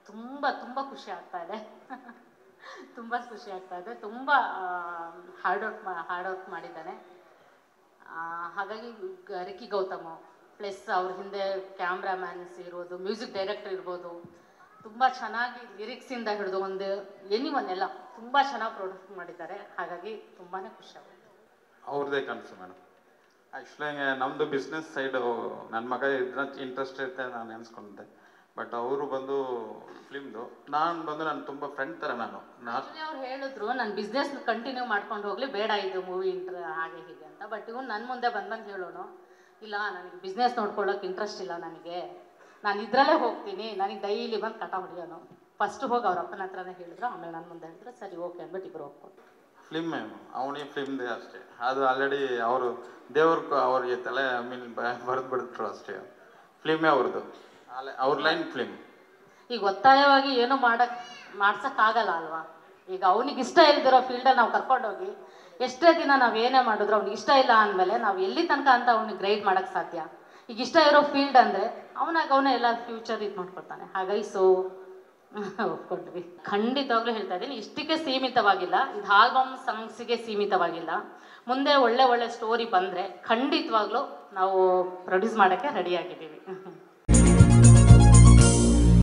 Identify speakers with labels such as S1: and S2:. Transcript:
S1: ತುಂಬ ತುಂಬ ಖುಷಿ ಆಗ್ತಾ ಇದೆ ತುಂಬ ಖುಷಿ ಆಗ್ತಾ ಇದೆ ತುಂಬ ಹಾರ್ಡ್ ವರ್ಕ್ ಹಾರ್ಡ್ ವರ್ಕ್ ಮಾಡಿದ್ದಾನೆ ಆ, ಹಾಗಾಗಿ ಗ- ರಿಕ್ಕಿ ಗೌತಮ್ ಪ್ಲಸ್ ಅವ್ರ ಹಿಂದೆ ಕ್ಯಾಮ್ರಾಮ್ಯಾನ್ಸ್ ಇರ್ಬೋದು ಮ್ಯೂಸಿಕ್ ಡೈರೆಕ್ಟರ್ ಇರ್ಬೋದು ತುಂಬ ಚೆನ್ನಾಗಿ ಲಿರಿಕ್ಸಿಂದ ಹಿಡಿದು ಒಂದು ಎನಿ ಒನ್ ಎಲ್ಲ ತುಂಬ ಚೆನ್ನಾಗಿ ಪ್ರೊಡ್ಯೂಸ್ ಮಾಡಿದ್ದಾರೆ ಹಾಗಾಗಿ ತುಂಬಾ ಖುಷಿ ಆಗುತ್ತೆ
S2: ಅವ್ರದ್ದೇ ಕನಸು ಮೇಡಮ್ ಆ್ಯಕ್ಚುಲಿ ನಮ್ಮದು ಬಿಸ್ನೆಸ್ ಸೈಡು ನನ್ನ ಮಗ ಇದ್ರ ಇಂಟ್ರೆಸ್ಟ್ ಇರುತ್ತೆ ನಾನು ನೆನೆಸ್ಕೊಂಡೆ ಬಟ್ ಅವರು ಬಂದು ಫಿಲ್ಮ್ದು ನಾನು ಬಂದು ನಾನು ತುಂಬ ಫ್ರೆಂಡ್ ಥರ ನಾನು ನಾ
S1: ಆಕ್ಚುಲಿ ಅವ್ರು ಹೇಳಿದ್ರು ನಾನು ಬಿಸ್ನೆಸ್ ಕಂಟಿನ್ಯೂ ಮಾಡ್ಕೊಂಡು ಹೋಗ್ಲಿ ಬೇಡ ಇದು ಮೂವಿ ಇಂಟ್ರ ಹಾಗೆ ಹೀಗೆ ಅಂತ ಬಟ್ ಇವ್ನು ನನ್ನ ಮುಂದೆ ಬಂದಂಗೆ ಹೇಳೋನು ಇಲ್ಲ ನನಗೆ ಬಿಸ್ನೆಸ್ ನೋಡ್ಕೊಳ್ಳೋಕೆ ಇಂಟ್ರೆಸ್ಟ್ ಇಲ್ಲ ನನಗೆ ನಾನು ಇದರಲ್ಲೇ ಹೋಗ್ತೀನಿ ನನಗೆ ಡೈಲಿ ಬಂದು ಕಟ ಹೊಡಿಯೋನು ಫಸ್ಟ್ ಹೋಗಿ ಅವ್ರ ಅಪ್ಪನ ಹತ್ರನೇ ಹೇಳಿದ್ರು ಆಮೇಲೆ ನನ್ನ ಮುಂದೆ ಹೇಳಿದ್ರು ಸರಿ ಓಕೆ ಅಂದ್ಬಿಟ್ಟು ಇಬ್ಬರು ಒಪ್ಕೊಂಡು
S2: ಫಿಲ್ಮ್ ಅವನಿಗೆ ಫಿಲ್ಮ್ದೇ ಅಷ್ಟೇ ಅದು ಆಲ್ರೆಡಿ ಅವರು ದೇವ್ರ ಅವ್ರಿಗೆ ತಲೆ ಐ ಮೀನ್ ಬರೆದು ಬಿಡ್ತರು ಅಷ್ಟೇ ಫಿಲ್ಮೇ ಅವ್ರದ್ದು ಅಲ್ಲೇ ಅವ್ರ ಲೈನ್ ಫಿಲ್ಮ್
S1: ಈಗ ಒತ್ತಾಯವಾಗಿ ಏನು ಮಾಡಕ್ ಮಾಡ್ಸಕ್ಕಾಗಲ್ಲ ಅಲ್ವಾ ಈಗ ಅವನಿಗೆ ಇಷ್ಟ ಇಲ್ದಿರೋ ಫೀಲ್ಡಲ್ಲಿ ನಾವು ಕರ್ಕೊಂಡೋಗಿ ಎಷ್ಟೇ ದಿನ ನಾವು ಏನೇ ಮಾಡಿದ್ರು ಅವ್ನಿಗೆ ಇಷ್ಟ ಇಲ್ಲ ಅಂದಮೇಲೆ ನಾವು ಎಲ್ಲಿ ತನಕ ಅಂತ ಅವ್ನಿಗೆ ಗೈಡ್ ಮಾಡಕ್ ಸಾಧ್ಯ ಈಗ ಇಷ್ಟ ಇರೋ ಫೀಲ್ಡ್ ಅಂದರೆ ಅವನಾಗ ಅವನೇ ಎಲ್ಲ ಫ್ಯೂಚರ್ ಇದು ಮಾಡ್ಕೊಳ್ತಾನೆ ಹಾಗಾಗಿ ಸೊ ಒಪ್ಕೊಂಡ್ವಿ ಖಂಡಿತವಾಗ್ಲೂ ಹೇಳ್ತಾ ಇದ್ದೀನಿ ಇಷ್ಟಕ್ಕೆ ಸೀಮಿತವಾಗಿಲ್ಲ ಇದು ಆಲ್ಬಮ್ ಸಾಂಗ್ಸಿಗೆ ಸೀಮಿತವಾಗಿಲ್ಲ ಮುಂದೆ ಒಳ್ಳೆ ಒಳ್ಳೆ ಸ್ಟೋರಿ ಬಂದರೆ ಖಂಡಿತವಾಗ್ಲೂ ನಾವು ಪ್ರೊಡ್ಯೂಸ್ ಮಾಡೋಕ್ಕೆ ರೆಡಿಯಾಗಿದ್ದೀವಿ